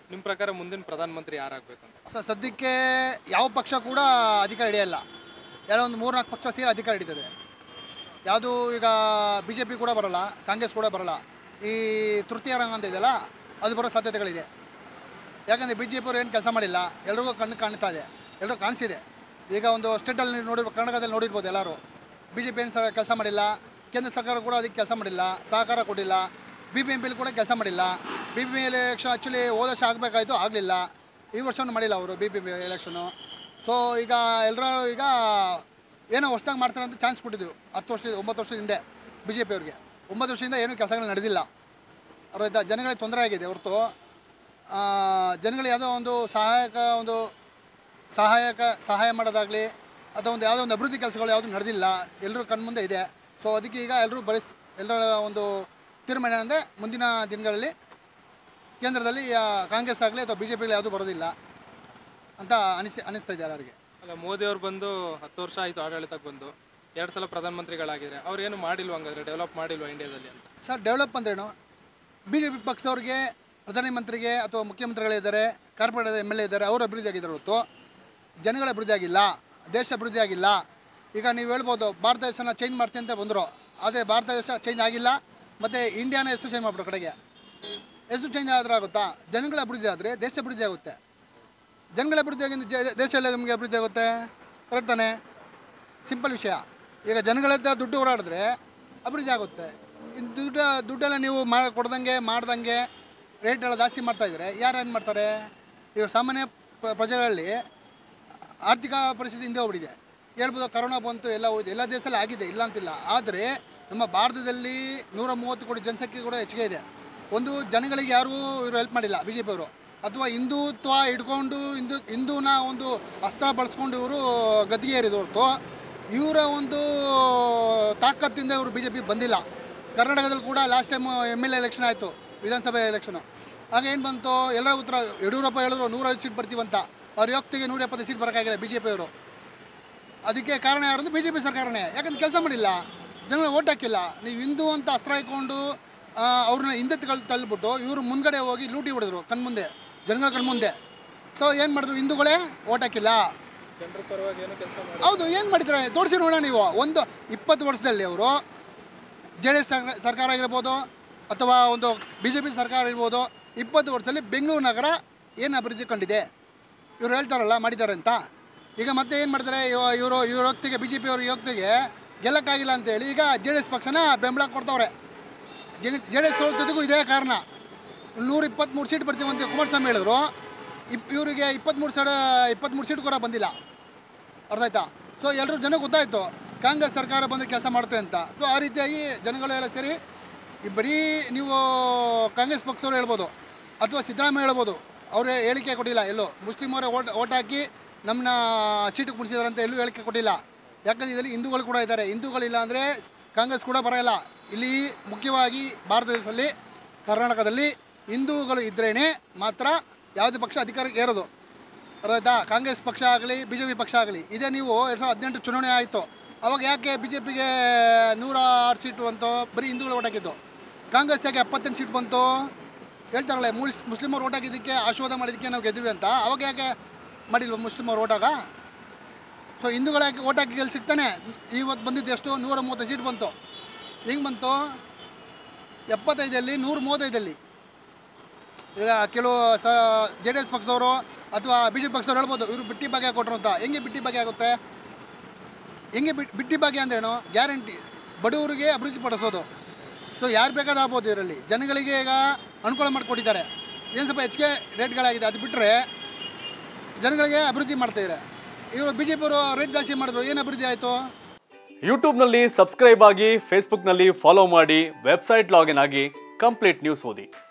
ನಿಮ್ಮ ಪ್ರಕಾರ ಮುಂದಿನ ಪ್ರಧಾನಮಂತ್ರಿ ಯಾರಾಗಬೇಕು ಅಂತ ಸೊ ಸದ್ಯಕ್ಕೆ ಯಾವ ಪಕ್ಷ ಕೂಡ ಅಧಿಕಾರ ಹಿಡಿಯಲ್ಲ ಯಾವುದೋ ಒಂದು ಮೂರ್ನಾಲ್ಕು ಪಕ್ಷ ಸೇರಿ ಅಧಿಕಾರ ಹಿಡಿತದೆ ಯಾವುದು ಈಗ ಬಿ ಜೆ ಪಿ ಕೂಡ ಬರಲ್ಲ ಕಾಂಗ್ರೆಸ್ ಕೂಡ ಬರಲ್ಲ ಈ ತೃತೀಯ ರಂಗ ಅಂತ ಇದೆಯಲ್ಲ ಅದು ಬರೋ ಸಾಧ್ಯತೆಗಳಿದೆ ಯಾಕಂದರೆ ಬಿ ಜೆ ಪಿಯವರು ಏನು ಕೆಲಸ ಮಾಡಿಲ್ಲ ಎಲ್ರಿಗೂ ಕಣ್ಣು ಕಾಣ್ತಾ ಇದೆ ಎಲ್ಲರೂ ಕಾಣಿಸಿದೆ ಈಗ ಒಂದು ಸ್ಟೇಟಲ್ಲಿ ನೋಡಿರ್ಬೋದು ಕರ್ನಾಟಕದಲ್ಲಿ ನೋಡಿರ್ಬೋದು ಎಲ್ಲರೂ ಬಿ ಜೆ ಪಿ ಏನು ಸರ್ ಕೆಲಸ ಮಾಡಿಲ್ಲ ಕೇಂದ್ರ ಸರ್ಕಾರ ಕೂಡ ಅದಕ್ಕೆ ಕೆಲಸ ಮಾಡಿಲ್ಲ ಸಹಕಾರ ಕೊಟ್ಟಿಲ್ಲ ಬಿ ಬಿ ಎಂ ಪಿಲಿ ಕೂಡ ಕೆಲಸ ಮಾಡಿಲ್ಲ ಬಿ ಬಿ ಎಲೆಕ್ಷನ್ ಆ್ಯಕ್ಚುಲಿ ಹೋದ ವರ್ಷ ಆಗಬೇಕಾಯ್ತು ಆಗಲಿಲ್ಲ ಈ ವರ್ಷವೂ ಮಾಡಿಲ್ಲ ಅವರು ಬಿ ಬಿ ಎಲೆಕ್ಷನು ಸೊ ಈಗ ಎಲ್ಲರೂ ಈಗ ಏನೋ ಹೊಸ್ದಾಗಿ ಮಾಡ್ತಾರೆ ಅಂತ ಚಾನ್ಸ್ ಕೊಟ್ಟಿದ್ದೀವಿ ಹತ್ತು ವರ್ಷ ಒಂಬತ್ತು ವರ್ಷದ ಹಿಂದೆ ಬಿ ಜೆ ಪಿಯವ್ರಿಗೆ ಒಂಬತ್ತು ವರ್ಷದಿಂದ ಏನೂ ಕೆಲಸಗಳು ನಡೆದಿಲ್ಲ ಅರ್ಥ ಜನಗಳಿಗೆ ತೊಂದರೆ ಆಗಿದೆ ಹೊರತು ಆ, ಜನಗಳಿಗೆ ಯಾವುದೋ ಒಂದು ಸಹಾಯಕ ಒಂದು ಸಹಾಯಕ ಸಹಾಯ ಮಾಡೋದಾಗಲಿ ಅಥವಾ ಒಂದು ಯಾವುದೋ ಒಂದು ಅಭಿವೃದ್ಧಿ ಕೆಲಸಗಳು ಯಾವುದು ನಡೆದಿಲ್ಲ ಎಲ್ಲರೂ ಕಣ್ಮುಂದೆ ಇದೆ ಸೊ ಅದಕ್ಕೆ ಈಗ ಎಲ್ಲರೂ ಬಯಸ್ ಎಲ್ಲರ ಒಂದು ತೀರ್ಮಾನ ಅಂದರೆ ಮುಂದಿನ ದಿನಗಳಲ್ಲಿ ಕೇಂದ್ರದಲ್ಲಿ ಆ, ಕಾಂಗ್ರೆಸ್ ಆಗಲಿ ಅಥವಾ ಬಿ ಜೆ ಪಿಗಳು ಯಾವುದೂ ಬರೋದಿಲ್ಲ ಅಂತ ಅನಿಸಿ ಅನಿಸ್ತಾ ಇದೆ ಎಲ್ಲರಿಗೆ ಅಲ್ಲ ಮೋದಿ ಅವ್ರು ಬಂದು ಹತ್ತು ವರ್ಷ ಆಯಿತು ಆಡಳಿತಕ್ಕೆ ಬಂದು ಎರಡು ಸಲ ಪ್ರಧಾನಮಂತ್ರಿಗಳಾಗಿದ್ದಾರೆ ಅವ್ರು ಏನು ಮಾಡಿಲ್ವ ಹಂಗಾದ್ರೆ ಡೆವಲಪ್ ಮಾಡಿಲ್ವ ಇಂಡಿಯಾದಲ್ಲಿ ಅಂತ ಸರ್ ಡೆವಲಪ್ ಅಂದ್ರೇನು ಬಿ ಜೆ ಪಿ ಪಕ್ಷದವ್ರಿಗೆ ಪ್ರಧಾನಮಂತ್ರಿಗೆ ಅಥವಾ ಮುಖ್ಯಮಂತ್ರಿಗಳಿದ್ದಾರೆ ಕಾರ್ಪೊರೇಟ್ ಎಮ್ ಎಲ್ ಎ ಇದ್ದಾರೆ ಅವರು ಅಭಿವೃದ್ಧಿ ಆಗಿದ್ದಾರೆ ಹೊರತು ಜನಗಳ ಅಭಿವೃದ್ಧಿ ಆಗಿಲ್ಲ ದೇಶ ಅಭಿವೃದ್ಧಿ ಆಗಿಲ್ಲ ಈಗ ನೀವು ಹೇಳ್ಬೋದು ಭಾರತ ದೇಶನ ಚೇಂಜ್ ಮಾಡ್ತೀನಿ ಅಂತ ಬಂದರು ಆದರೆ ಭಾರತ ದೇಶ ಚೇಂಜ್ ಆಗಿಲ್ಲ ಮತ್ತು ಇಂಡಿಯಾನ ಹೆಸರು ಚೇಂಜ್ ಮಾಡ್ಬಿಟ್ರು ಕಡೆಗೆ ಹೆಸರು ಚೇಂಜ್ ಆದ್ರೆ ಆಗುತ್ತಾ ಜನಗಳ ಅಭಿವೃದ್ಧಿ ಆದರೆ ದೇಶ ಅಭಿವೃದ್ಧಿ ಆಗುತ್ತೆ ಜನಗಳ ಅಭಿವೃದ್ಧಿ ಆಗಿಂದ ಜ- ದೇಶ ಎಲ್ಲ ನಮಗೆ ಅಭಿವೃದ್ಧಿ ಆಗುತ್ತೆ ಕರೆಕ್ಟ್ ತಾನೇ ಸಿಂಪಲ್ ವಿಷಯ ಈಗ ಜನಗಳ ಹತ್ರ ದುಡ್ಡು ಓಡಾಡಿದ್ರೆ ಅಭಿವೃದ್ಧಿ ಆಗುತ್ತೆ ಇನ್ ದುಡ್ಡು ದುಡ್ಡೆಲ್ಲ ನೀವು ಮಾಡಿ ಕೊಡ್ದಂಗೆ ಮಾಡ್ದಂಗೆ ರೇಟ್ ಎಲ್ಲ ಜಾಸ್ತಿ ಮಾಡ್ತಾ ಇದ್ರೆ ಯಾರು ಏನು ಮಾಡ್ತಾರೆ ಈಗ ಸಾಮಾನ್ಯ ಪ್ರ- ಪ್ರಜೆಗಳಲ್ಲಿ ಆರ್ಥಿಕ ಪರಿಸ್ಥಿತಿ ಹಿಂದೆ ಹೋಗ್ಬಿಟ್ಟಿದೆ ಹೇಳ್ಬೋದು ಕರೋನಾ ಬಂತು ಎಲ್ಲ ಹೋಯ್ತು ಎಲ್ಲ ದೇಶದಲ್ಲಿ ಆಗಿದೆ ಇಲ್ಲ ಅಂತಿಲ್ಲ ಆದರೆ ನಮ್ಮ ಭಾರತದಲ್ಲಿ ನೂರ ಮೂವತ್ತು ಕೋಟಿ ಜನಸಂಖ್ಯೆ ಕೂಡ ಹೆಚ್ಚಿಗೆ ಇದೆ ಒಂದು ಜನಗಳಿಗೆ ಯಾರೂ ಇವರು ಹೆಲ್ಪ್ ಮಾಡಿಲ್ಲ ಬಿ ಜೆ ಪಿಯವರು ಅಥವಾ ಹಿಂದುತ್ವ ಹಿಡ್ಕೊಂಡು ಹಿಂದೂ ಹಿಂದೂನ ಒಂದು ಅಸ್ತ್ರ ಬಳಸ್ಕೊಂಡು ಇವರು ಗದ್ದಿಗೆ ಏರಿದ್ರು ಹೊರತು ಇವರ ಒಂದು ತಾಕತ್ತಿಂದ ಇವರು ಬಿ ಜೆ ಪಿ ಬಂದಿಲ್ಲ ಕರ್ನಾಟಕದಲ್ಲಿ ಕೂಡ last time M L election ಆಯಿತು ವಿಧಾನಸಭೆ ಎಲೆಕ್ಷನು ಆಗ ಏನು ಬಂತು ಎಲ್ಲರ ಉತ್ತರ ಯಡಿಯೂರಪ್ಪ ಹೇಳಿದ್ರು ನೂರೈವತ್ತು ಸೀಟ್ ಬರ್ತೀವಂತ ಅವ್ರ ಯೋಗ್ತಿಗೆ ನೂರ ಎಪ್ಪತ್ತು ಸೀಟ್ ಬರೋಕ್ಕಾಗಿಲ್ಲ ಬಿ ಜೆ ಪಿಯವರು ಅದಕ್ಕೆ ಕಾರಣ ಯಾರು ಅಂದ್ರೆ ಬಿ ಜೆ ಪಿ ಸರ್ಕಾರನೇ ಯಾಕಂದ್ರೆ ಕೆಲಸ ಮಾಡಿಲ್ಲ ಜನಗಳ ಓಟ್ ಹಾಕಿಲ್ಲ ನೀವು ಹಿಂದೂ ಅಂತ ಅಸ್ತ್ರ ಹಾಕೊಂಡು ಆ, ಅವ್ರನ್ನ ಹಿಂದೆ ತಗೊಳ್ ತಳ್ಳಿಬಿಟ್ಟು ಇವರು ಮುಂದ್ಗಡೆ ಹೋಗಿ ಲೂಟಿ ಹೊಡೆದ್ರು ಕಣ್ಮುಂದೆ ಜನಗಳ ಕಣ್ಮುಂದೆ ಸೊ ಏನು ಮಾಡಿದ್ರು ಹಿಂದೂಗಳೇ ಓಟ್ ಹಾಕಿಲ್ಲ ಜನರ ಪರವಾಗಿ ಏನು ಕೆಲಸ ಮಾಡಿ ಹೌದು ಏನು ಮಾಡಿದ್ರೆ ತೋರಿಸಿ ನೋಡೋಣ ನೀವು ಒಂದು ಇಪ್ಪತ್ತು ವರ್ಷದಲ್ಲಿ ಅವರು ಜೆ ಡಿ ಎಸ್ ಸರ್ಕಾರ ಆಗಿರ್ಬೋದು ಅಥವಾ ಒಂದು ಬಿ ಜೆ ಪಿ ಸರ್ಕಾರ ಇರ್ಬೋದು ಇಪ್ಪತ್ತು ವರ್ಷದಲ್ಲಿ ಬೆಂಗಳೂರು ನಗರ ಏನು ಅಭಿವೃದ್ಧಿ ಕಂಡಿದೆ ಇವ್ರು ಹೇಳ್ತಾರಲ್ಲ ಮಾಡಿದ್ದಾರೆ ಅಂತ ಈಗ ಮತ್ತೆ ಏನು ಮಾಡ್ತಾರೆ ಇವ- ಇವರು ಇವ್ರ ಹೊತ್ತಿಗೆ ಬಿ ಜೆ ಪಿ ಅವ್ರ ಹೊತ್ತಿಗೆ ಗೆಲ್ಲಕ್ಕಾಗಿಲ್ಲ ಅಂತೇಳಿ ಈಗ ಜೆ ಡಿ ಎಸ್ ಪಕ್ಷನ ಬೆಂಬಲ ಕೊಡ್ತವ್ರೆ ಜೆ ಡಿ ಎಸ್ ಸೋಲ್ತದಕ್ಕೂ ಇದೇ ಕಾರಣ ನೂರ ಇಪ್ಪತ್ತ್ಮೂರು ಸೀಟ್ ಬರ್ತೀವಿ ಅಂತ ಕುಮಾರಸ್ವಾಮಿ ಹೇಳಿದ್ರು ಇಪ್ ಇವರಿಗೆ ಇಪ್ಪತ್ತ್ಮೂರು ಸೀಟ್ ಇಪ್ಪತ್ತ್ಮೂರು ಸೀಟ್ ಕೂಡ ಬಂದಿಲ್ಲ ಅರ್ಥ ಆಯ್ತಾ ಸೊ ಎಲ್ಲರೂ ಜನ ಗೊತ್ತಾಯಿತು ಕಾಂಗ್ರೆಸ್ ಸರ್ಕಾರ ಬಂದರೆ ಕೆಲಸ ಮಾಡುತ್ತೆ ಅಂತ ಸೊ ಆ ರೀತಿಯಾಗಿ ಜನಗಳೆಲ್ಲ ಸೇರಿ ಈ ಬರೀ ನೀವು ಕಾಂಗ್ರೆಸ್ ಪಕ್ಷದವ್ರು ಹೇಳ್ಬೋದು ಅಥವಾ ಸಿದ್ದರಾಮಯ್ಯ ಹೇಳ್ಬೋದು ಅವರು ಹೇಳಿಕೆ ಕೊಟ್ಟಿಲ್ಲ ಎಲ್ಲೋ ಮುಸ್ಲಿಮರೇ ಓಟ್ ಓಟ್ ಹಾಕಿ ನಮ್ಮನ್ನ ಸೀಟಿಗೆ ಕುಣಿಸಿದಾರೆ ಅಂತ ಎಲ್ಲೂ ಹೇಳಿಕೆ ಕೊಟ್ಟಿಲ್ಲ ಯಾಕಂದ್ರೆ ಇದರಲ್ಲಿ ಹಿಂದೂಗಳು ಕೂಡ ಇದ್ದಾರೆ ಹಿಂದೂಗಳಿಲ್ಲ ಅಂದರೆ ಕಾಂಗ್ರೆಸ್ ಕೂಡ ಬರೋಲ್ಲ ಇಲ್ಲಿ ಮುಖ್ಯವಾಗಿ ಭಾರತ ದೇಶದಲ್ಲಿ ಕರ್ನಾಟಕದಲ್ಲಿ ಹಿಂದೂಗಳು ಇದ್ರೇ ಮಾತ್ರ ಯಾವುದೇ ಪಕ್ಷ ಅಧಿಕಾರಕ್ಕೆ ಏರೋದು ಅರ್ಥ ಕಾಂಗ್ರೆಸ್ ಪಕ್ಷ ಆಗಲಿ ಬಿ ಜೆ ಪಿ ಪಕ್ಷ ಆಗಲಿ ಇದೇ ನೀವು ಎರಡು ಸಾವಿರದ ಹದಿನೆಂಟು ಚುನಾವಣೆ ಆಯಿತು ಅವಾಗ ಯಾಕೆ ಬಿ ಜೆ ಪಿಗೆ ನೂರ ಆರು ಸೀಟು ಬಂತು ಬರೀ ಹಿಂದೂಗಳು ಓಟ್ ಹಾಕಿದ್ದು ಕಾಂಗ್ರೆಸ್ ಯಾಕೆ ಎಪ್ಪತ್ತೆಂಟು ಸೀಟ್ ಬಂತು ಹೇಳ್ತಾರಲ್ಲ ಮುಸ್ ಮುಸ್ಲಿಮರು ಓಟ್ ಹಾಕಿದ್ದಕ್ಕೆ ಆಶೀರ್ವಾದ ಮಾಡಿದ್ದಕ್ಕೆ ನಾವು ಗೆದ್ವಿ ಅಂತ ಅವಾಗ ಯಾಕೆ ಮಾಡಿಲ್ವ ಮುಸ್ಲಿಮರು ಓಟಾಗ ಸೊ ಹಿಂದೂಗಳು ಯಾಕೆ ಓಟ್ ಹಾಕಿ ಗೆಲ್ಲಿ ಸಿಗ್ತಾನೆ ಇವತ್ತು ಬಂದಿದ್ದು ಎಷ್ಟು ನೂರ ಮೂವತ್ತು ಸೀಟ್ ಬಂತು ಹೆಂಗೆ ಬಂತು ಎಪ್ಪತ್ತೈದಲ್ಲಿ ನೂರ ಮೂವತ್ತೈದಲ್ಲಿ ಈಗ ಕೆಲವು ಸ ಜೆ ಡಿ ಎಸ್ ಪಕ್ಷದವರು ಅಥವಾ ಬಿ ಜೆ ಪಿ ಪಕ್ಷದವ್ರು ಹೇಳ್ಬೋದು ಇವರು ಬಿಟ್ಟಿ ಭಾಗ್ಯ ಕೊಟ್ಟರು ಅಂತ ಹೆಂಗೆ ಬಿಟ್ಟಿ ಭಾಗ್ಯ ಆಗುತ್ತೆ ಹೆಂಗೆ ಬಿಟ್ ಬಿಟ್ಟಿ ಭಾಗ್ಯ ಅಂದ್ರೇನು ಗ್ಯಾರಂಟಿ ಬಡವರಿಗೆ ಅಭಿವೃದ್ಧಿ ಪಡಿಸೋದು ಸೊ ಯಾರು ಬೇಕಾದ್ರೂ ಆಗ್ಬೋದು ಇದರಲ್ಲಿ ಜನಗಳಿಗೆ ಈಗ ಅನುಕೂಲ ಮಾಡಿಕೊಟ್ಟಿದ್ದಾರೆ ಏನು ಸ್ವಲ್ಪ ಹೆಚ್ಚಿಗೆ ರೇಟ್ಗಳಾಗಿದೆ ಅದು ಬಿಟ್ಟರೆ ಜನಗಳಿಗೆ ಅಭಿವೃದ್ಧಿ ಮಾಡ್ತಾಯಿದ್ದಾರೆ ಇವರು ಬಿ ಜೆ ಪಿಯವರು ರೇಟ್ ಜಾಸ್ತಿ ಮಾಡಿದ್ರು ಏನು ಅಭಿವೃದ್ಧಿ ಆಯಿತು ಯೂಟ್ಯೂಬ್ನಲ್ಲಿ ಸಬ್ಸ್ಕ್ರೈಬ್ ಆಗಿ ಫೇಸ್ಬುಕ್ನಲ್ಲಿ ಫಾಲೋ ಮಾಡಿ ವೆಬ್ಸೈಟ್ ಲಾಗಿನ್ ಆಗಿ ಕಂಪ್ಲೀಟ್ ನ್ಯೂಸ್ ಓದಿ